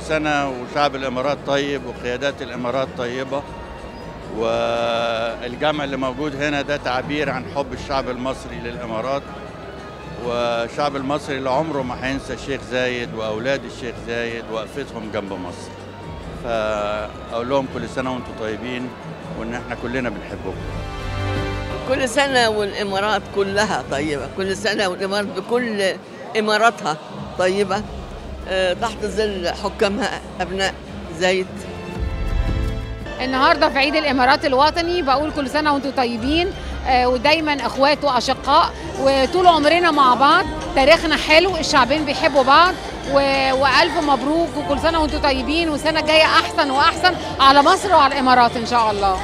سنة وشعب الإمارات طيب وقيادات الإمارات طيبة والجمع اللي موجود هنا ده تعبير عن حب الشعب المصري للإمارات والشعب المصري اللي عمره ما هينسى الشيخ زايد وأولاد الشيخ زايد وقفتهم جنب مصر فأقول لهم كل سنة وأنتم طيبين وإن إحنا كلنا بنحبكم كل سنة والإمارات كلها طيبة كل سنة والإمارات بكل إماراتها طيبة آه، تحت ظل حكامها أبناء زايد النهارده في عيد الامارات الوطني بقول كل سنه وانتم طيبين آه، ودايما اخوات واشقاء وطول عمرنا مع بعض تاريخنا حلو الشعبين بيحبوا بعض و- والف مبروك وكل سنه وانتم طيبين والسنه الجايه احسن واحسن على مصر وعلى الامارات ان شاء الله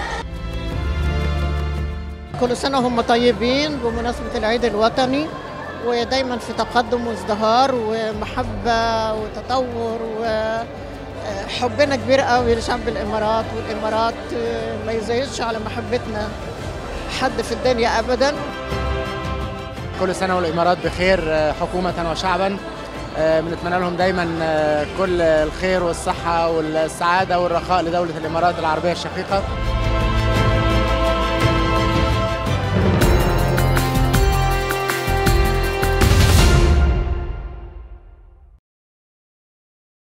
كل سنة هم طيبين بمناسبة العيد الوطني ودايما في تقدم وازدهار ومحبة وتطور وحبنا كبير قوي لشعب الإمارات والإمارات ما يزايدش على محبتنا حد في الدنيا أبدا كل سنة والإمارات بخير آه، حكومة وشعبا آه، بنتمنى لهم دايما آه، كل الخير والصحة والسعادة والرخاء لدولة الإمارات العربية الشقيقة